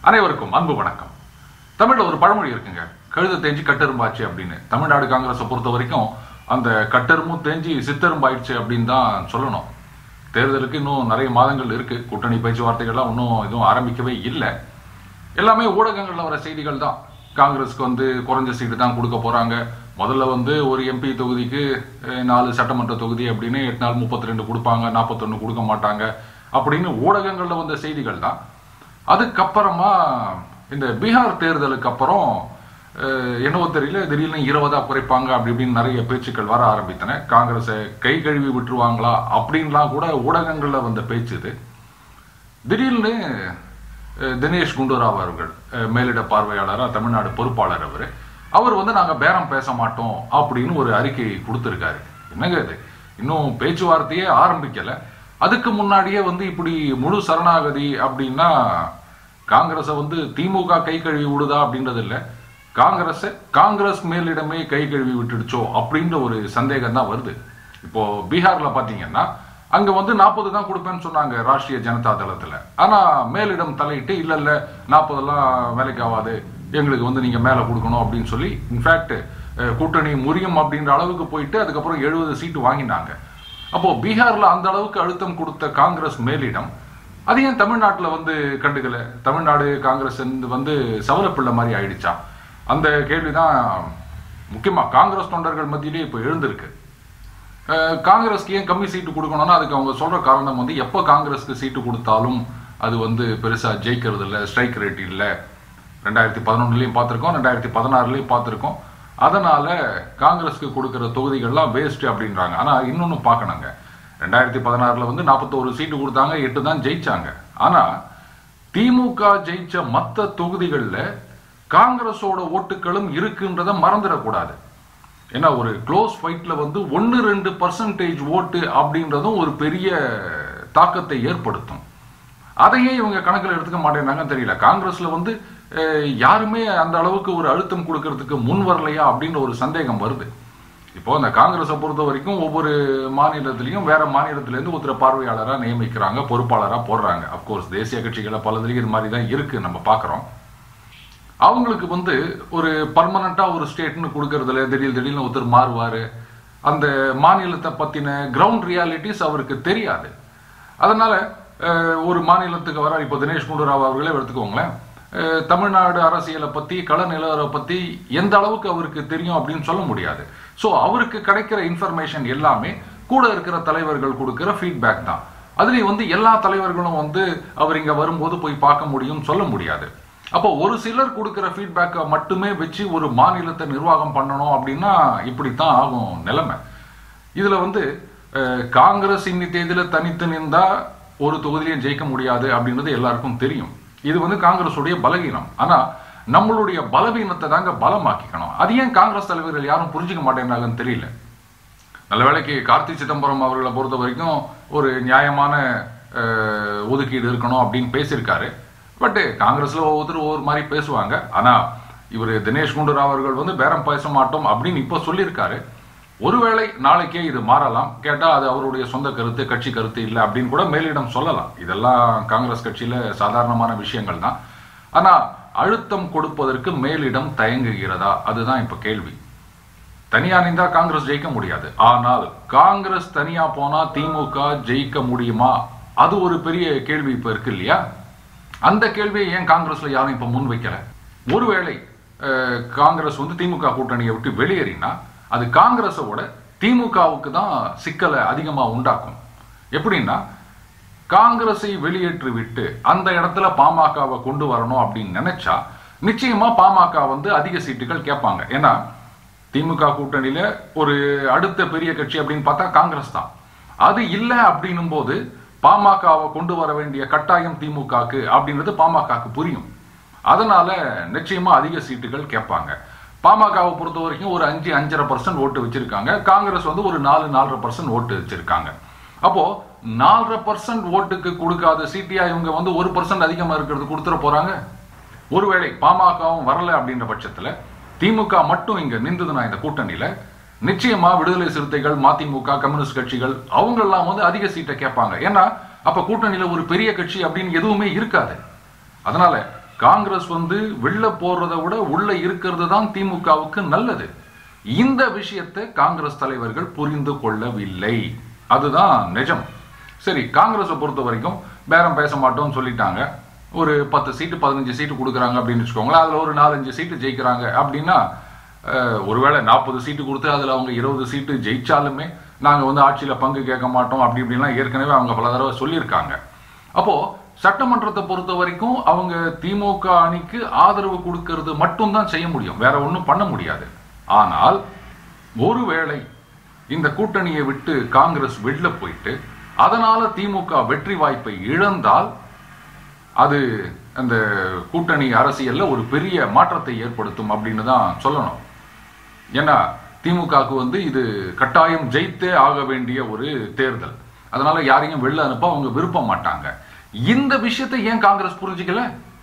அனைவருக்கும் அன்பு வணக்கம் தமிழ்ல ஒரு பழமொழி இருக்குங்க கழுத தேஞ்சு கட்டெரும்பாச்சு அப்படின்னு தமிழ்நாடு காங்கிரஸை பொறுத்த வரைக்கும் அந்த கட்டெரும்பும் தேஞ்சு சித்தெரும்பாயிடுச்சு அப்படின்னு தான் சொல்லணும் தேர்தலுக்கு இன்னும் நிறைய மாதங்கள் இருக்கு கூட்டணி பேச்சுவார்த்தைகள்லாம் இன்னும் எதுவும் ஆரம்பிக்கவே இல்லை எல்லாமே ஊடகங்கள்ல வர செய்திகள் தான் காங்கிரஸ்க்கு வந்து குறைஞ்ச சீட்டு தான் கொடுக்க போறாங்க முதல்ல வந்து ஒரு எம்பி தொகுதிக்கு அஹ், நாலு சட்டமன்ற தொகுதி அப்படின்னு எட்டு நாள் முப்பத்தி ரெண்டு கொடுப்பாங்க நாற்பத்தொன்னு கொடுக்க மாட்டாங்க அப்படின்னு ஊடகங்கள்ல வந்த செய்திகள் தான் அதுக்கப்புறமா இந்த பீகார் தேர்தலுக்கு அப்புறம் அஹ், என்னவோ தெரியல திடீர்னு இருபதா குறைப்பாங்க அப்படி இப்படின்னு நிறைய பேச்சுக்கள் வர ஆரம்பித்தன காங்கிரஸை கை கழுவி விட்டுருவாங்களா அப்படின்லாம் கூட ஊடகங்கள்ல வந்த பேச்சு இது திடீர்னு அஹ், தினேஷ் குண்டுராவ் அவர்கள் அஹ், மேலிட பார்வையாளரா தமிழ்நாடு பொறுப்பாளர் அவர் அவர் வந்து நாங்க பேரம் பேச மாட்டோம் அப்படின்னு ஒரு அறிக்கை கொடுத்திருக்காரு என்னங்க இது இன்னும் பேச்சுவார்த்தையே ஆரம்பிக்கல அதுக்கு முன்னாடியே வந்து இப்படி முழு சரணாகதி அப்படின்னா காங்கிரஸை வந்து திமுக கை கழுவி விடுதா அப்படின்றது இல்ல காங்கிரஸை காங்கிரஸ் மேலிடமே கை கழுவி விட்டுடுச்சோ அப்படின்ற ஒரு சந்தேகம் தான் வருது இப்போ பீகார்ல பாத்தீங்கன்னா அங்க வந்து நாற்பது தான் கொடுப்பேன்னு சொன்னாங்க ராஷ்டிரிய ஜனதா தளத்துல ஆனா மேலிடம் தலையிட்டு இல்ல இல்ல நாற்பதெல்லாம் வேலைக்கு ஆகாது எங்களுக்கு வந்து நீங்க மேல கொடுக்கணும் அப்படின்னு சொல்லி இன்ஃபேக்ட் கூட்டணி முறியும் அப்படின்ற அளவுக்கு போயிட்டு அதுக்கப்புறம் எழுபது சீட்டு வாங்கினாங்க அப்போ பீகார்ல அந்த அளவுக்கு அழுத்தம் கொடுத்த காங்கிரஸ் மேலிடம் அது ஏன் தமிழ்நாட்டுல வந்து கண்டுக்கல தமிழ்நாடு காங்கிரஸ் வந்து- வந்து சவலப்பிள்ளை மாதிரி ஆயிடுச்சா அந்த கேள்விதான் முக்கியமா காங்கிரஸ் தொண்டர்கள் மத்தியிலே இப்போ எழுந்திருக்கு அஹ் காங்கிரஸ்க்கு ஏன் கம்மி சீட்டு கொடுக்கணும்னா அதுக்கு அவங்க சொல்ற காரணம் வந்து எப்போ காங்கிரஸ்க்கு சீட்டு கொடுத்தாலும் அது வந்து பெருசா ஜெயிக்கிறது இல்லை ஸ்ட்ரைக் ரேட் இல்லை ரெண்டாயிரத்தி பதினொன்னுலையும் பார்த்துருக்கோம் ரெண்டாயிரத்தி பதினாறுலையும் பார்த்துருக்கோம் அதனால காங்கிரஸ்க்கு கொடுக்கிற தொகுதிகள்லாம் வேஸ்ட் அப்படின்றாங்க ஆனா இன்னொன்னு பார்க்கணுங்க ரெண்டாயிரத்தி பதினாறுல வந்து நாற்பத்தோரு சீட்டு கொடுத்தாங்க எட்டு தான் ஜெயிச்சாங்க ஆனா திமுக ஜெயிச்ச மத்த தொகுதிகள்ல காங்கிரஸோட ஓட்டுகளும் இருக்குன்றத மறந்துடக்கூடாது ஏன்னா ஒரு க்ளோஸ் ஃபைட்ல வந்து ஒன்னு ரெண்டு பர்சன்டேஜ் ஓட்டு அப்படின்றதும் ஒரு பெரிய தாக்கத்தை ஏற்படுத்தும் அதையே இவங்க கணக்கில் எடுத்துக்க மாட்டேங்கிறாங்க தெரியல காங்கிரஸ்ல வந்து அஹ், யாருமே அந்த அளவுக்கு ஒரு அழுத்தம் கொடுக்கறதுக்கு முன் வரலையா அப்படின்ற ஒரு சந்தேகம் வருது இப்போ அந்த காங்கிரஸை பொறுத்த வரைக்கும் ஒவ்வொரு மாநிலத்திலையும் வேற மாநிலத்தில இருந்து ஒருத்தர் பார்வையாளரா நியமிக்கிறாங்க பொறுப்பாளரா போடுறாங்க அப்கோர்ஸ் தேசிய கட்சிகளை பலதுலயும் இது மாதிரி தான் இருக்கு நம்ம பார்க்கறோம் அவங்களுக்கு வந்து ஒரு பர்மனண்டா ஒரு ஸ்டேட்னு கொடுக்கறதுல திடீர் திடீர்னு ஒருத்தர் மாறுவாரு அந்த மாநிலத்தை பத்தின கிரவுண்ட் ரியாலிட்டிஸ் அவருக்கு தெரியாது அதனால அஹ், ஒரு மாநிலத்துக்கு வர இப்போ தினேஷ் குண்டுராவ் அவர்களே எடுத்துக்கோங்களேன் அஹ், தமிழ்நாடு அரசியலை பத்தி கள நிலவரை பத்தி எந்த அளவுக்கு அவருக்கு தெரியும் அப்படின்னு சொல்ல முடியாது ஸோ அவருக்கு கிடைக்கிற இன்ஃபர்மேஷன் எல்லாமே கூட இருக்கிற தலைவர்கள் கொடுக்கிற ஃபீட்பேக் தான் அதுலயும் வந்து எல்லா தலைவர்களும் வந்து அவர் இங்க வரும்போது போய் பார்க்க முடியும் சொல்ல முடியாது அப்போ ஒரு சிலர் கொடுக்கிற ஃபீட்பேக்கை மட்டுமே வச்சு ஒரு மாநிலத்தை நிர்வாகம் பண்ணணும் அப்படின்னா இப்படித்தான் ஆகும் நிலைமை இதுல வந்து அஹ், காங்கிரஸ் இன்னி தேதியில தனித்து நின்றா ஒரு தொகுதியிலையும் ஜெயிக்க முடியாது அப்படின்றது எல்லாருக்கும் தெரியும் இது வந்து காங்கிரஸுடைய பலவீனம் ஆனா நம்மளுடைய பலவீனத்தை தாங்க பலமாக்கிக்கணும் அது ஏன் காங்கிரஸ் தலைவர்கள் யாரும் புரிஞ்சுக்க மாட்டேங்கிறாங்கன்னு தெரியல நல்ல வேளைக்கு கார்த்தி சிதம்பரம் அவர்களை பொறுத்த வரைக்கும் ஒரு நியாயமான அஹ், ஒதுக்கீடு இருக்கணும் அப்படின்னு பேசியிருக்காரு பட் காங்கிரஸ்ல ஒவ்வொருத்தர் ஒவ்வொரு மாதிரி பேசுவாங்க ஆனா இவர் தினேஷ் குண்டுராவ் அவர்கள் வந்து பேரம் பேச மாட்டோம் அப்படின்னு இப்போ சொல்லியிருக்காரு ஒருவேளை நாளைக்கே இது மாறலாம் கேட்டா அது அவருடைய சொந்த கருத்து கட்சி கருத்து இல்லை அப்படின்னு கூட மேலிடம் சொல்லலாம் இதெல்லாம் காங்கிரஸ் கட்சியில சாதாரணமான விஷயங்கள் தான் ஆனா அழுத்தம் கொடுப்பதற்கு மேலிடம் தயங்குகிறதா அதுதான் இப்ப கேள்வி தனியா நின்றா காங்கிரஸ் ஜெயிக்க முடியாது ஆனால் காங்கிரஸ் தனியா போனா திமுக ஜெயிக்க முடியுமா அது ஒரு பெரிய கேள்வி இப்ப இருக்கு இல்லையா அந்த கேள்வியை ஏன் காங்கிரஸ்ல யாரும் இப்ப முன் வைக்கல ஒருவேளை அஹ், காங்கிரஸ் வந்து திமுக கூட்டணியை விட்டு வெளியேறினா அது காங்கிரஸோட திமுகவுக்கு தான் சிக்கலை அதிகமா உண்டாக்கும் எப்படின்னா காங்கிரஸை வெளியேற்றி விட்டு அந்த இடத்துல பாமகவை கொண்டு வரணும் அப்படின்னு நினைச்சா நிச்சயமா பாமக வந்து அதிக சீட்டுகள் கேட்பாங்க ஏன்னா திமுக கூட்டணியில ஒரு அடுத்த பெரிய கட்சி அப்படின்னு பார்த்தா காங்கிரஸ் தான் அது இல்லை அப்படின்னும் போது பாமகவை கொண்டு வர வேண்டிய கட்டாயம் திமுகக்கு அப்படின்றது பாமகக்கு புரியும் அதனால நிச்சயமா அதிக சீட்டுகள் கேட்பாங்க பாமகவை பொறுத்த வரைக்கும் ஒரு அஞ்சு அஞ்சரை பர்சன்ட் ஓட்டு வச்சிருக்காங்க காங்கிரஸ் வந்து ஒரு நாலு நாலரை பர்சன்ட் ஓட்டு வச்சிருக்காங்க அப்போ நாலரை பர்சன்ட் ஓட்டுக்கு கொடுக்காத சீட்டியா இவங்க வந்து ஒரு பர்சன்ட் அதிகமா இருக்கிறது கொடுத்துட போறாங்க ஒருவேளை பாமகவும் வரல அப்படின்ற பட்சத்துல திமுக மட்டும் இங்க நின்றதுனா இந்த கூட்டணியில நிச்சயமா விடுதலை சிறுத்தைகள் மதிமுக கம்யூனிஸ்ட் கட்சிகள் அவங்க எல்லாம் வந்து அதிக சீட்டை கேட்பாங்க ஏன்னா அப்ப கூட்டணியில ஒரு பெரிய கட்சி அப்படின்னு எதுவுமே இருக்காது அதனால காங்கிரஸ் வந்து வெளில போறதை விட உள்ள இருக்கிறது தான் திமுகவுக்கு நல்லது இந்த விஷயத்தை காங்கிரஸ் தலைவர்கள் புரிந்து கொள்ளவில்லை அதுதான் நிஜம் சரி காங்கிரஸை பொறுத்த வரைக்கும் பேரம் பேச மாட்டோம்னு சொல்லிட்டாங்க ஒரு பத்து சீட்டு பதினஞ்சு சீட்டு கொடுக்குறாங்க அப்படின்னு வச்சுக்கோங்களேன் அதில் ஒரு நாலஞ்சு சீட்டு ஜெயிக்கிறாங்க அப்படின்னா அஹ், ஒருவேளை நாற்பது சீட்டு கொடுத்து அதில் அவங்க இருபது சீட்டு ஜெயிச்சாலுமே நாங்கள் வந்து ஆட்சியில் பங்கு கேட்க மாட்டோம் அப்படி இப்படிலாம் ஏற்கனவே அவங்க பல தடவை சொல்லியிருக்காங்க அப்போ சட்டமன்றத்தை பொறுத்த வரைக்கும் அவங்க திமுக அணிக்கு ஆதரவு கொடுக்கறது மட்டும்தான் செய்ய முடியும் வேற ஒன்றும் பண்ண முடியாது ஆனால் ஒருவேளை இந்த கூட்டணியை விட்டு காங்கிரஸ் வெளில போயிட்டு அதனால திமுக வெற்றி வாய்ப்பை இழந்தால் அது அந்த கூட்டணி அரசியல்ல ஒரு பெரிய மாற்றத்தை ஏற்படுத்தும் அப்படின்னு தான் சொல்லணும் ஏன்னா திமுகவுக்கு வந்து இது கட்டாயம் ஜெயித்தே ஆக வேண்டிய ஒரு தேர்தல் அதனால யாரையும் வெளில அனுப்ப அவங்க விரும்ப மாட்டாங்க இந்த விஷயத்தை ஏன் காங்கிரஸ் புரிஞ்சுக்கல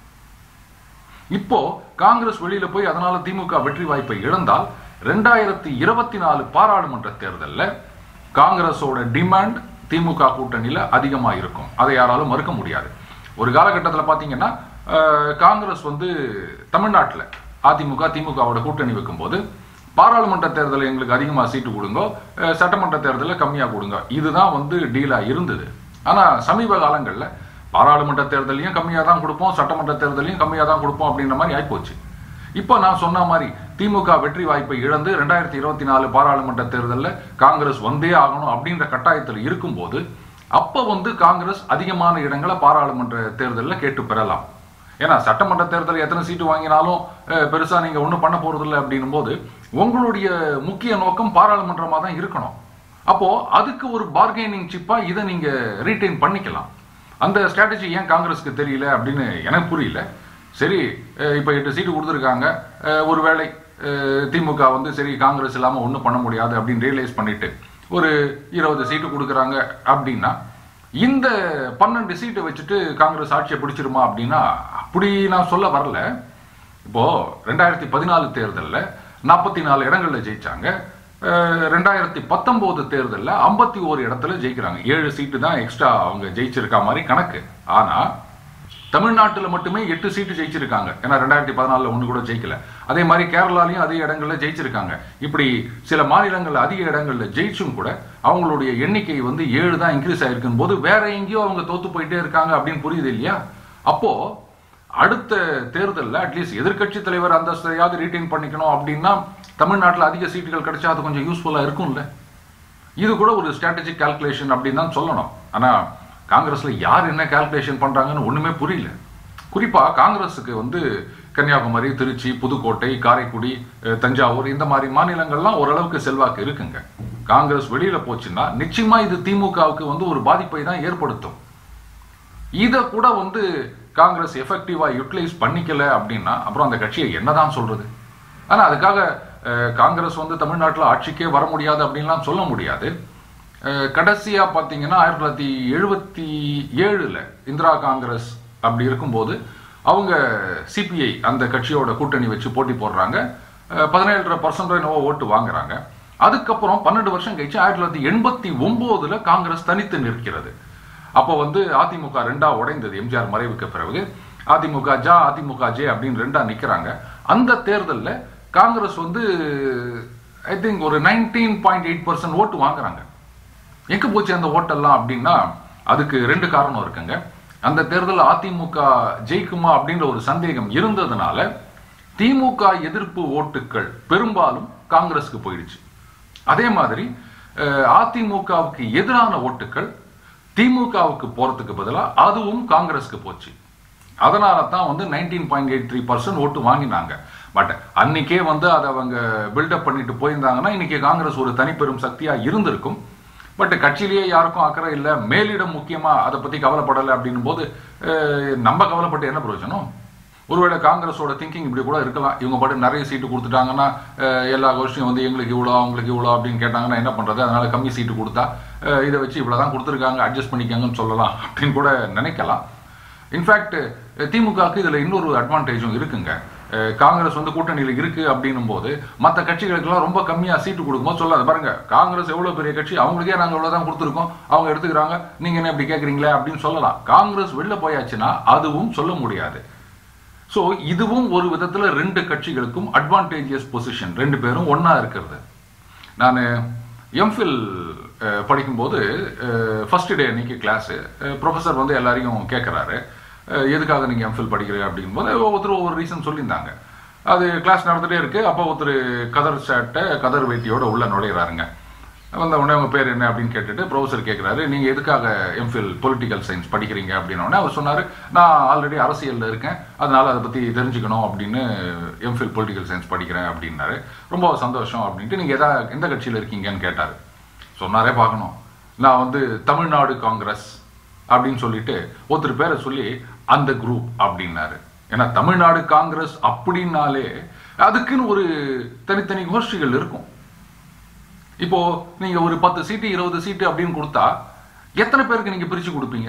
இப்போ காங்கிரஸ் வெளியில போய் அதனால திமுக வெற்றி வாய்ப்பை இழந்தால் ரெண்டாயிரத்தி இருபத்தி நாலு பாராளுமன்ற தேர்தல்ல காங்கிரஸோட டிமாண்ட் திமுக கூட்டணியில அதிகமா இருக்கும் அதை யாராலும் மறுக்க முடியாது ஒரு காலகட்டத்தில் பாத்தீங்கன்னா அஹ், காங்கிரஸ் வந்து தமிழ்நாட்டில் அதிமுக திமுகவோட கூட்டணி வைக்கும்போது பாராளுமன்ற தேர்தலில் எங்களுக்கு அதிகமாக சீட்டு கொடுங்க அஹ், சட்டமன்ற தேர்தலில் கம்மியாக கொடுங்க இதுதான் வந்து டீலாக இருந்தது ஆனால் சமீப காலங்களில் பாராளுமன்ற தேர்தலையும் கம்மியாக தான் கொடுப்போம் சட்டமன்ற தேர்தலையும் கம்மியாக தான் கொடுப்போம் அப்படின்ற மாதிரி ஆயிப்போச்சு இப்போ நான் சொன்ன மாதிரி திமுக வெற்றி வாய்ப்பை இழந்து ரெண்டாயிரத்தி இருபத்தி நாலு பாராளுமன்ற தேர்தலில் காங்கிரஸ் வந்தே ஆகணும் அப்படின்ற கட்டாயத்தில் இருக்கும்போது அப்போ வந்து காங்கிரஸ் அதிகமான இடங்களை பாராளுமன்ற தேர்தலில் கேட்டு பெறலாம் ஏன்னா சட்டமன்ற தேர்தல் எத்தனை சீட்டு வாங்கினாலும் அஹ், பெருசா நீங்க ஒன்றும் பண்ண போறதில்லை அப்படின்னும் போது உங்களுடைய முக்கிய நோக்கம் பாராளுமன்றமா தான் இருக்கணும் அப்போ அதுக்கு ஒரு பார்கெனிங் சிப்பா இதை நீங்க ரீட்டைன் பண்ணிக்கலாம் அந்த ஸ்ட்ராட்டஜி ஏன் காங்கிரஸ்க்கு தெரியல அப்படின்னு எனக்கு புரியல சரி அஹ், இப்ப எட்டு சீட்டு கொடுத்துருக்காங்க அஹ், ஒருவேளை அஹ், திமுக வந்து சரி காங்கிரஸ் இல்லாம ஒன்றும் பண்ண முடியாது அப்படின்னு ரியலைஸ் பண்ணிட்டு ஒரு இருபது சீட்டு கொடுக்குறாங்க அப்படின்னா இந்த பன்னெண்டு சீட்டை வச்சுட்டு காங்கிரஸ் ஆட்சியை பிடிச்சிருமா அப்படின்னா அப்படி நான் சொல்ல வரல இப்போ ரெண்டாயிரத்தி பதினாலு தேர்தலில் நாற்பத்தி நாலு இடங்கள்ல ஜெயிச்சாங்க அஹ், ரெண்டாயிரத்தி பத்தொன்பது தேர்தலில் ஐம்பத்தி ஓரு இடத்துல ஜெயிக்கிறாங்க ஏழு சீட்டு தான் எக்ஸ்ட்ரா அவங்க ஜெயிச்சிருக்கா மாதிரி கணக்கு ஆனா தமிழ்நாட்டில் மட்டுமே எட்டு சீட்டு ஜெயிச்சிருக்காங்க ஏன்னா ரெண்டாயிரத்தி பதினாலில் ஒன்று கூட ஜெயிக்கல அதே மாதிரி கேரளாலையும் அதே இடங்கள்ல ஜெயிச்சிருக்காங்க இப்படி சில மாநிலங்கள்ல அதிக இடங்கள்ல ஜெயிச்சும் கூட அவங்களுடைய எண்ணிக்கை வந்து ஏழு தான் இன்க்ரீஸ் ஆயிருக்கும் போது வேற எங்கேயோ அவங்க தோத்து போயிட்டே இருக்காங்க அப்படின்னு புரியுது இல்லையா அப்போ அடுத்த தேர்தலில் அட்லீஸ்ட் எதிர்க்கட்சி தலைவர் அந்தஸ்தையாவது ரீட்டைன் பண்ணிக்கணும் அப்படின்னா தமிழ்நாட்டில் அதிக சீட்டுகள் கிடைச்சா அது கொஞ்சம் யூஸ்ஃபுல்லாக இருக்கும்ல இது கூட ஒரு ஸ்ட்ராட்டஜிக் கால்குலேஷன் அப்படின்னு தான் சொல்லணும் ஆனா காங்கிரஸ்ல யார் என்ன கால்குலேஷன் பண்றாங்கன்னு ஒண்ணுமே புரியல குறிப்பா காங்கிரஸுக்கு வந்து கன்னியாகுமரி திருச்சி புதுக்கோட்டை காரைக்குடி அஹ், தஞ்சாவூர் இந்த மாதிரி மாநிலங்கள்லாம் ஓரளவுக்கு செல்வாக்கு இருக்குங்க காங்கிரஸ் வெளியில போச்சுன்னா நிச்சயமா இது திமுகவுக்கு வந்து ஒரு பாதிப்பை தான் ஏற்படுத்தும் இதை கூட வந்து காங்கிரஸ் எஃபெக்டிவா யூட்டிலைஸ் பண்ணிக்கல அப்படின்னா அப்புறம் அந்த கட்சியை என்னதான் சொல்றது ஆனா அதுக்காக அஹ், காங்கிரஸ் வந்து தமிழ்நாட்டில் ஆட்சிக்கே வர முடியாது அப்படின்லாம் சொல்ல முடியாது அஹ், கடைசியா பார்த்தீங்கன்னா ஆயிரத்தி தொள்ளாயிரத்தி எழுபத்தி ஏழுல இந்திரா காங்கிரஸ் அப்படி இருக்கும்போது அவங்க சிபிஐ அந்த கட்சியோட கூட்டணி வச்சு போட்டி போடுறாங்க பதினேழரை பர்சன்ட் என்னவோ ஓட்டு வாங்குறாங்க அதுக்கப்புறம் பன்னெண்டு வருஷம் கழிச்சு ஆயிரத்தி தொள்ளாயிரத்தி எண்பத்தி ஒன்பதுல காங்கிரஸ் தனித்து நிற்கிறது அப்போ வந்து அதிமுக ரெண்டா உடைந்தது எம்ஜிஆர் மறைவுக்கு பிறகு அதிமுக ஜா அதிமுக ஜே அப்படின்னு ரெண்டா நிக்கிறாங்க அந்த தேர்தல்ல காங்கிரஸ் வந்து ஐ திங்க் ஒரு நைன்டீன் பாயிண்ட் எயிட் பர்சன்ட் ஓட்டு வாங்குறாங்க எங்க போச்சு அந்த ஓட்டெல்லாம் அப்படின்னா அதுக்கு ரெண்டு காரணம் இருக்குங்க அந்த தேர்தல் அதிமுக ஜெயிக்குமா அப்படின்ற ஒரு சந்தேகம் இருந்ததுனால திமுக எதிர்ப்பு ஓட்டுகள் பெரும்பாலும் காங்கிரஸ்க்கு போயிடுச்சு அதே மாதிரி அஹ், அதிமுகவுக்கு எதிரான ஓட்டுகள் திமுகவுக்கு போறதுக்கு பதிலா அதுவும் காங்கிரஸ்க்கு போச்சு அதனால தான் வந்து nineteen point eight three percent ஓட்டு வாங்கினாங்க பட் அன்னைக்கே வந்து அதை அவங்க பில்டப் பண்ணிட்டு போயிருந்தாங்கன்னா இன்னைக்கு காங்கிரஸ் ஒரு தனிப்பெரும் சக்தியா இருந்திருக்கும் பட் கட்சியிலேயே யாருக்கும் அக்கறை இல்லை மேலிடம் முக்கியமா அதை பத்தி கவலைப்படலை அப்படின்னும் போது அஹ், நம்ம கவலைப்பட்டு என்ன பிரயோஜனம் ஒருவேளை காங்கிரஸோட திங்கிங் இப்படி கூட இருக்கலாம் இவங்க பாட்டு நிறைய சீட்டு கொடுத்துட்டாங்கன்னா அஹ், எல்லா கோஷ்டியும் வந்து எங்களுக்கு இவ்வளோ அவங்களுக்கு இவ்வளோ அப்படின்னு கேட்டாங்கன்னா என்ன பண்றது அதனால கம்மி சீட்டு கொடுத்தா அஹ், இதை வச்சு இவ்வளவுதான் கொடுத்துருக்காங்க அட்ஜஸ்ட் பண்ணிக்கங்கன்னு சொல்லலாம் அப்படின்னு கூட நினைக்கலாம் இன்ஃபேக்ட் திமுகவுக்கு இதுல இன்னொரு அட்வான்டேஜும் இருக்குங்க அஹ், காங்கிரஸ் வந்து கூட்டணியில் இருக்கு அப்படின்னும் போது மற்ற கட்சிகளுக்கெல்லாம் ரொம்ப கம்மியா சீட்டு கொடுக்கும்போது சொல்லாது பாருங்க காங்கிரஸ் எவ்வளவு பெரிய கட்சி அவங்களுக்கே நாங்க இவ்வளவுதான் கொடுத்துருக்கோம் அவங்க எடுத்துக்கிறாங்க நீங்க என்ன இப்படி கேக்குறீங்களே அப்படின்னு சொல்லலாம் காங்கிரஸ் வெளில போயாச்சுன்னா அதுவும் சொல்ல முடியாது ஸோ இதுவும் ஒரு விதத்துல ரெண்டு கட்சிகளுக்கும் அட்வான்டேஜியஸ் பொசிஷன் ரெண்டு பேரும் ஒண்ணா இருக்கிறது நான் எம்ஃபில் படிக்கும்போது ஃபர்ஸ்ட் டே அன்னைக்கு கிளாஸு ப்ரொஃபஸர் வந்து எல்லாரையும் கேட்குறாரு எதுக்காக நீங்கள் எம்ஃபில் படிக்கிறீங்க அப்படிங்கும்போது ஒவ்வொருத்தரும் ஒவ்வொரு ரீசன் சொல்லியிருந்தாங்க அது கிளாஸ் நடந்துகிட்டே இருக்கு அப்போ ஒருத்தர் கதர் ஷர்ட்டை கதர் வேட்டியோட உள்ள நுழையிறாருங்க வந்த உடனே உங்க பேர் என்ன அப்படின்னு கேட்டுட்டு ப்ரொஃபஸர் கேட்குறாரு நீங்க எதுக்காக எம்ஃபில் பொலிட்டிக்கல் சயின்ஸ் படிக்கிறீங்க அப்படின்னு உடனே அவர் சொன்னாரு நான் ஆல்ரெடி அரசியல்ல இருக்கேன் அதனால அதை பத்தி தெரிஞ்சுக்கணும் அப்படின்னு எம்ஃபில் பொலிட்டிக்கல் சயின்ஸ் படிக்கிறேன் அப்படின்னாரு ரொம்ப சந்தோஷம் அப்படின்ட்டு நீங்க எதா எந்த கட்சியில இருக்கீங்கன்னு கேட்டாரு சொன்னாரே பார்க்கணும் நான் வந்து தமிழ்நாடு காங்கிரஸ் அப்படின்னு சொல்லிட்டு ஒருத்தர் பேரை சொல்லி அந்த குரூப் அப்படின்னாரு ஏன்னா தமிழ்நாடு காங்கிரஸ் அப்படின்னாலே அதுக்குன்னு ஒரு தனித்தனி கோஷ்டிகள் இருக்கும் இப்போ நீங்க ஒரு பத்து சீட்டு இருபது சீட்டு அப்படின்னு கொடுத்தா எத்தனை பேருக்கு நீங்க பிரிச்சு கொடுப்பீங்க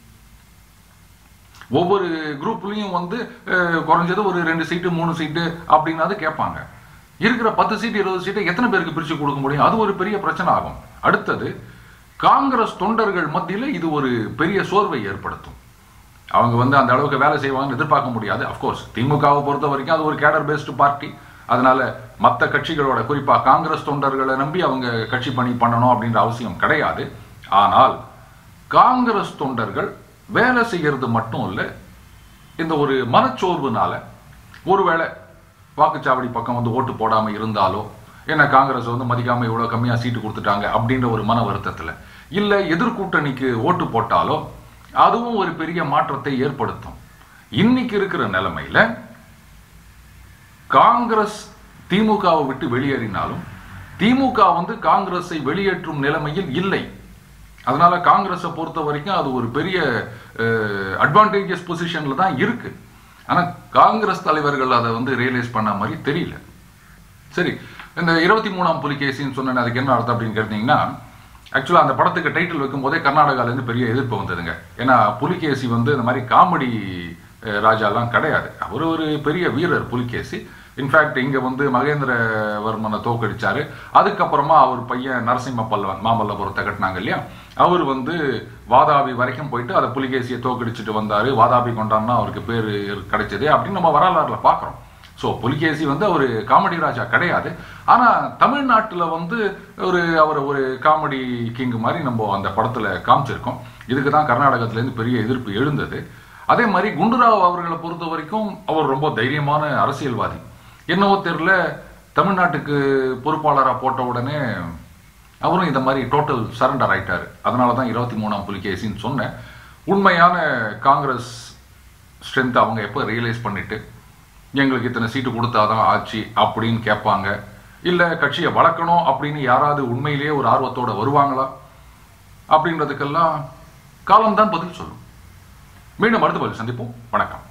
ஒவ்வொரு குரூப்லயும் வந்து அஹ், குறைஞ்சது ஒரு ரெண்டு சீட்டு மூணு சீட்டு அப்படின்னாவது கேட்பாங்க இருக்கிற பத்து சீட்டு இருபது சீட்டை எத்தனை பேருக்கு பிரிச்சு கொடுக்க முடியும் அது ஒரு பெரிய பிரச்சனை ஆகும் அடுத்தது காங்கிரஸ் தொண்டர்கள் மத்தியில இது ஒரு பெரிய சோர்வை ஏற்படுத்தும் அவங்க வந்து அந்த அளவுக்கு வேலை செய்வாங்கன்னு எதிர்பார்க்க முடியாது அஃப்கோர்ஸ் திமுகவை பொறுத்த வரைக்கும் அது ஒரு கேடர் பேஸ்டு பார்ட்டி அதனால மற்ற கட்சிகளோட குறிப்பா காங்கிரஸ் தொண்டர்களை நம்பி அவங்க கட்சி பணி பண்ணணும் அப்படின்ற அவசியம் கிடையாது ஆனால் காங்கிரஸ் தொண்டர்கள் வேலை செய்யறது மட்டும் இல்லை இந்த ஒரு மனச்சோர்வுனால ஒருவேளை வாக்குச்சாவடி பக்கம் வந்து ஓட்டு போடாம இருந்தாலோ என்ன காங்கிரஸ் வந்து மதிக்காம இவ்வளவு கம்மியா சீட்டு கொடுத்துட்டாங்க அப்படின்ற ஒரு மன வருத்தத்துல இல்ல எதிர்கூட்டணிக்கு ஓட்டு போட்டாலோ அதுவும் ஒரு பெரிய மாற்றத்தை ஏற்படுத்தும் இன்னைக்கு இருக்கிற நிலைமையில காங்கிரஸ் திமுகவை விட்டு வெளியேறினாலும் திமுக வந்து காங்கிரஸை வெளியேற்றும் நிலைமையில் இல்லை அதனால காங்கிரஸை பொறுத்த வரைக்கும் அது ஒரு பெரிய அட்வான்டேஜஸ் பொசிஷன்ல தான் இருக்கு ஆனா காங்கிரஸ் தலைவர்கள் அதை வந்து ரியலைஸ் பண்ண மாதிரி தெரியல சரி இந்த இருபத்தி மூணாம் புலிகேசின்னு சொன்னேன் அதுக்கு என்ன அர்த்தம் அப்படின்னு கேட்டீங்கன்னா ஆக்சுவலாக அந்த படத்துக்கு டைட்டில் வைக்கும் போதே கர்நாடகால இருந்து பெரிய எதிர்ப்பு வந்ததுங்க ஏன்னா புலிகேசி வந்து இந்த மாதிரி காமெடி அஹ், ராஜாலாம் கிடையாது அவர் ஒரு பெரிய வீரர் புலிகேசி இன்ஃபேக்ட் இங்க வந்து மகேந்திரவர்மனை தோக்கடிச்சாரு அதுக்கப்புறமா அவர் பையன் நரசிம்ம பல்லவன் மாமல்லபுரத்தை கட்டினாங்க இல்லையா அவர் வந்து வாதாபி வரைக்கும் போயிட்டு அதை புலிகேசியை தோக்கடிச்சிட்டு வந்தாரு வாதாபி கொண்டான்னா அவருக்கு பேர் கிடைச்சது அப்படின்னு நம்ம வரலாறுல பார்க்குறோம் ஸோ புலிகேசி வந்து அவர் காமெடி ராஜா கிடையாது ஆனா தமிழ்நாட்டுல வந்து ஒரு அவர் ஒரு காமெடி கிங் மாதிரி நம்ம அந்த படத்துல காமிச்சிருக்கோம் இதுக்கு தான் கர்நாடகத்துல இருந்து பெரிய எதிர்ப்பு எழுந்தது அதே மாதிரி குண்டுராவ் அவர்களை பொறுத்த வரைக்கும் அவர் ரொம்ப தைரியமான அரசியல்வாதி என்னவோ தெரியல தமிழ்நாட்டுக்கு பொறுப்பாளரா போட்ட உடனே அவரும் இந்த மாதிரி டோட்டல் சரண்டர் ஆயிட்டாரு அதனால தான் இருபத்தி மூணாம் புலிகேசின்னு சொன்னேன் உண்மையான காங்கிரஸ் ஸ்ட்ரென்த் அவங்க எப்போ ரியலைஸ் பண்ணிட்டு எங்களுக்கு இத்தனை சீட்டு கொடுத்தாதான் ஆச்சு அப்படின்னு கேட்பாங்க இல்ல கட்சியை வளர்க்கணும் அப்படின்னு யாராவது உண்மையிலேயே ஒரு ஆர்வத்தோட வருவாங்களா அப்படின்றதுக்கெல்லாம் காலம்தான் பதில் சொல்லும் மீண்டும் அடுத்த பதில் சந்திப்போம் வணக்கம்